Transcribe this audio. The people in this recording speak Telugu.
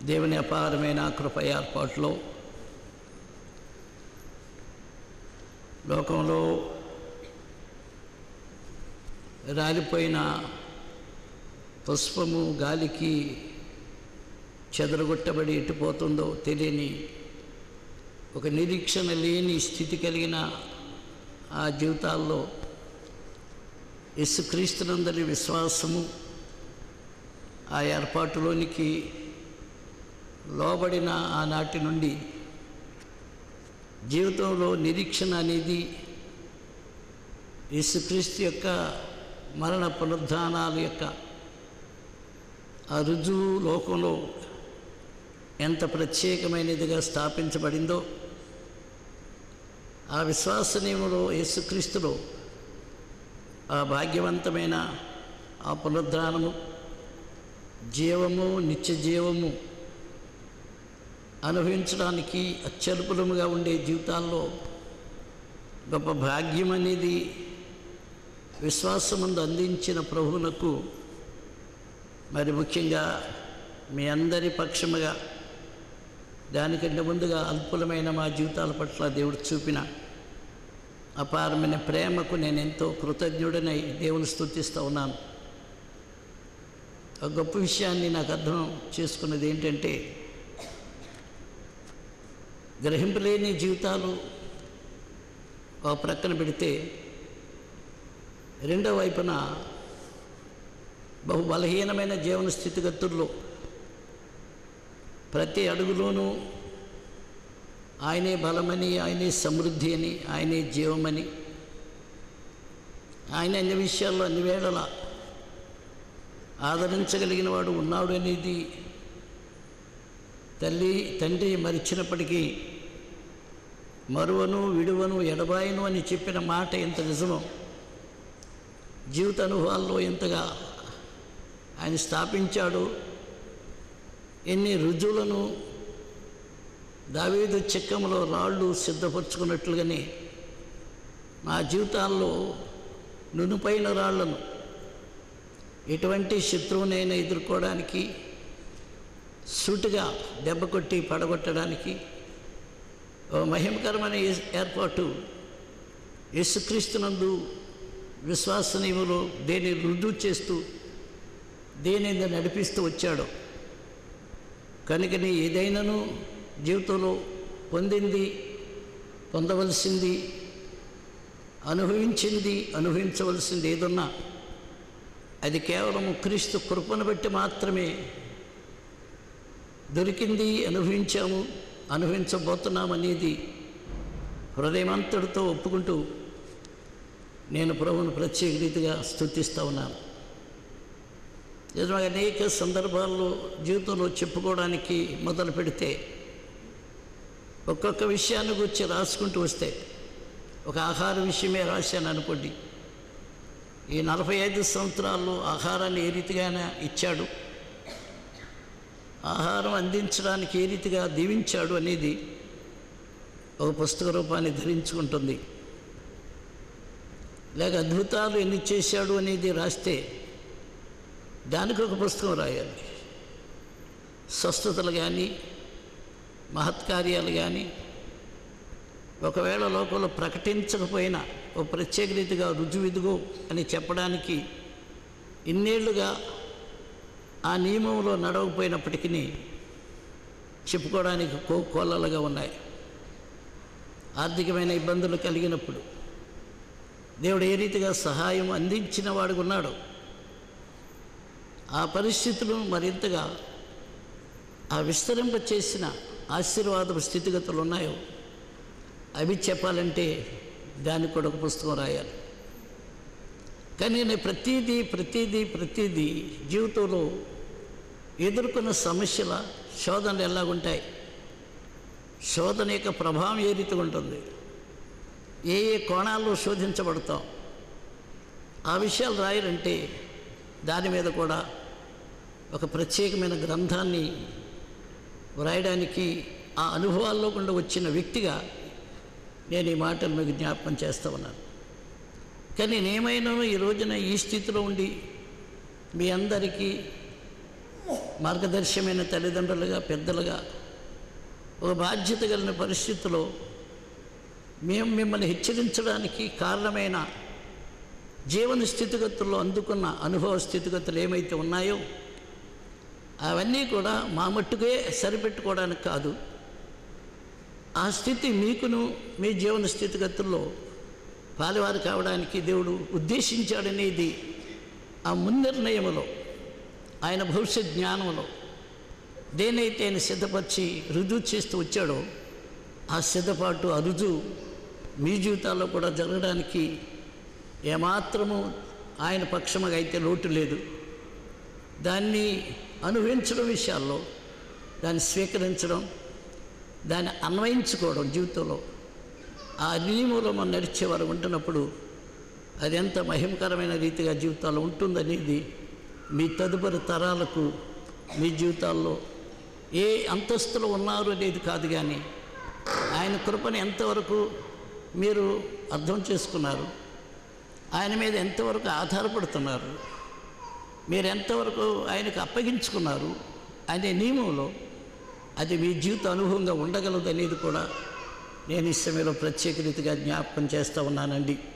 దేవుని అపారమైన కృప ఏర్పాట్లో లోకంలో రాలిపోయిన పుష్పము గాలికి చెదరగొట్టబడి ఎట్టుపోతుందో తెలియని ఒక నిరీక్షణ లేని స్థితి కలిగిన ఆ జీవితాల్లో యేసుక్రీస్తునందరి విశ్వాసము ఆ ఏర్పాటులోనికి లోబడిన ఆనాటి నుండి జీవితంలో నిరీక్షణ అనేది యేసుక్రీస్తు యొక్క మరణ పునరుద్ధానాల యొక్క ఆ రుజువు లోకంలో ఎంత ప్రత్యేకమైనదిగా స్థాపించబడిందో ఆ విశ్వాసనీయములో యేసుక్రీస్తులో ఆ భాగ్యవంతమైన ఆ పునరుద్ధానము జీవము నిత్య జీవము అనుభవించడానికి అత్యల్పులముగా ఉండే జీవితాల్లో గొప్ప భాగ్యం అనేది విశ్వాసముందు అందించిన ప్రభువునకు మరి ముఖ్యంగా మీ అందరి పక్షముగా దానికంటే ముందుగా అల్పులమైన మా జీవితాల పట్ల దేవుడు చూపిన అపారమైన ప్రేమకు నేను ఎంతో కృతజ్ఞుడనై దేవుని స్తుతిస్తూ ఉన్నాను ఒక గొప్ప విషయాన్ని నాకు అర్థం చేసుకున్నది ఏంటంటే గ్రహింపలేని జీవితాలు ఒక ప్రక్కన పెడితే రెండో వైపున బహు బలహీనమైన జీవన స్థితిగతుల్లో ప్రతి అడుగులోనూ ఆయనే బలమని ఆయనే సమృద్ధి అని ఆయనే జీవమని ఆయన అన్ని విషయాల్లో అన్ని వేళలా ఆదరించగలిగిన వాడు ఉన్నాడు అనేది తల్లి తండ్రి మరిచినప్పటికీ మరువను విడువను ఎడబాయను అని చెప్పిన మాట ఎంత నిజమో జీవిత అనుభవాల్లో ఎంతగా ఆయన స్థాపించాడు ఎన్ని రుజువులను దావీదు చిక్కములో రాళ్ళు సిద్ధపరచుకున్నట్లుగానే మా జీవితాల్లో నునుపైన రాళ్లను ఎటువంటి శత్రువునైనా ఎదుర్కోవడానికి సూటిగా దెబ్బ కొట్టి పడగొట్టడానికి ఓ మహిమకరమైన ఏ- ఏర్పాటు యేసుక్రీస్తునందు విశ్వాసనీయులు దేని రుజువు చేస్తూ దేనింద నడిపిస్తూ వచ్చాడు కనుకని ఏదైనాను జీవితంలో పొందింది పొందవలసింది అనుభవించింది అనుభవించవలసింది ఏదున్నా అది కేవలం క్రీస్తు కృపను బట్టి మాత్రమే దొరికింది అనుభవించాము అనుభవించబోతున్నాం అనేది హృదయమంతటితో ఒప్పుకుంటూ నేను ప్రభువును ప్రత్యేక రీతిగా స్థుతిస్తూ ఉన్నాను నిజంగా అనేక సందర్భాల్లో జీవితంలో చెప్పుకోవడానికి మొదలు పెడితే ఒక్కొక్క విషయాన్ని గురించి రాసుకుంటూ వస్తే ఒక ఆహార విషయమే రాశాను అనుకోండి ఈ నలభై ఐదు సంవత్సరాల్లో ఆహారాన్ని ఏ రీతిగానే ఇచ్చాడు ఆహారం అందించడానికి ఏ రీతిగా దీవించాడు అనేది ఒక పుస్తక రూపాన్ని ధరించుకుంటుంది లేక అద్భుతాలు ఎన్ని చేశాడు అనేది రాస్తే దానికి ఒక పుస్తకం రాయాలి స్వస్థతలు కానీ మహత్కార్యాలు కానీ ఒకవేళ లోకంలో ప్రకటించకపోయినా ఒక ప్రత్యేక రీతిగా రుజువిదిగో అని చెప్పడానికి ఇన్నేళ్లుగా ఆ నియమంలో నడవకపోయినప్పటికీ చెప్పుకోవడానికి కోకొల్లలుగా ఉన్నాయి ఆర్థికమైన ఇబ్బందులు కలిగినప్పుడు దేవుడు ఏ రీతిగా సహాయం అందించిన వాడుగా ఉన్నాడు ఆ పరిస్థితులు మరింతగా ఆ విస్తరింప చేసిన ఆశీర్వాదపు స్థితిగతులు ఉన్నాయో అవి చెప్పాలంటే దానికి కూడా ఒక పుస్తకం రాయాలి కానీ నేను ప్రతిదీ ప్రతిదీ ప్రతిదీ జీవితంలో ఎదుర్కొన్న సమస్యల శోధనలు ఎలాగుంటాయి శోధన యొక్క ప్రభావం ఏ రీతిగా ఉంటుంది ఏ ఏ కోణాల్లో శోధించబడతాం ఆ విషయాలు రాయాలంటే దాని మీద కూడా ఒక ప్రత్యేకమైన గ్రంథాన్ని వ్రాయడానికి ఆ అనుభవాల్లో గుండా వచ్చిన వ్యక్తిగా నేను ఈ మాటలు మీకు జ్ఞాపకం చేస్తూ ఉన్నాను కానీ నేనేమైనా ఈ రోజున ఈ స్థితిలో ఉండి మీ అందరికీ మార్గదర్శమైన తల్లిదండ్రులుగా పెద్దలుగా ఒక బాధ్యత కలిగిన పరిస్థితిలో మేము మిమ్మల్ని హెచ్చరించడానికి కారణమైన జీవన స్థితిగతుల్లో అందుకున్న అనుభవ స్థితిగతులు ఏమైతే ఉన్నాయో అవన్నీ కూడా మా మట్టుకే సరిపెట్టుకోవడానికి కాదు ఆ స్థితి మీకును మీ జీవన స్థితిగతుల్లో పాలివారు కావడానికి దేవుడు ఉద్దేశించాడనేది ఆ మున్నిర్ణయములో ఆయన భవిష్యత్ జ్ఞానంలో దేనైతే ఆయన సిద్ధపరిచి రుజువు చేస్తూ వచ్చాడో ఆ సిద్ధపాటు ఆ రుజువు మీ జీవితాల్లో కూడా జరగడానికి ఏమాత్రము ఆయన పక్షముగా అయితే లోటు లేదు దాన్ని అనుభవించడం విషయాల్లో దాన్ని స్వీకరించడం దాన్ని అన్వయించుకోవడం జీవితంలో ఆ నియమంలో మనం నడిచేవారు ఉంటున్నప్పుడు అది ఎంత మహిమకరమైన రీతిగా జీవితాల్లో ఉంటుందనేది మీ తదుపరి తరాలకు మీ జీవితాల్లో ఏ అంతస్తులో ఉన్నారు అనేది కాదు కానీ ఆయన కృపను ఎంతవరకు మీరు అర్థం చేసుకున్నారు ఆయన మీద ఎంతవరకు ఆధారపడుతున్నారు మీరు ఎంతవరకు ఆయనకు అప్పగించుకున్నారు అనే నియమంలో అది మీ జీవిత అనుభవంగా ఉండగలదు అనేది కూడా నేను ఈ సమయంలో ప్రత్యేక రీతిగా జ్ఞాపకం చేస్తూ ఉన్నానండి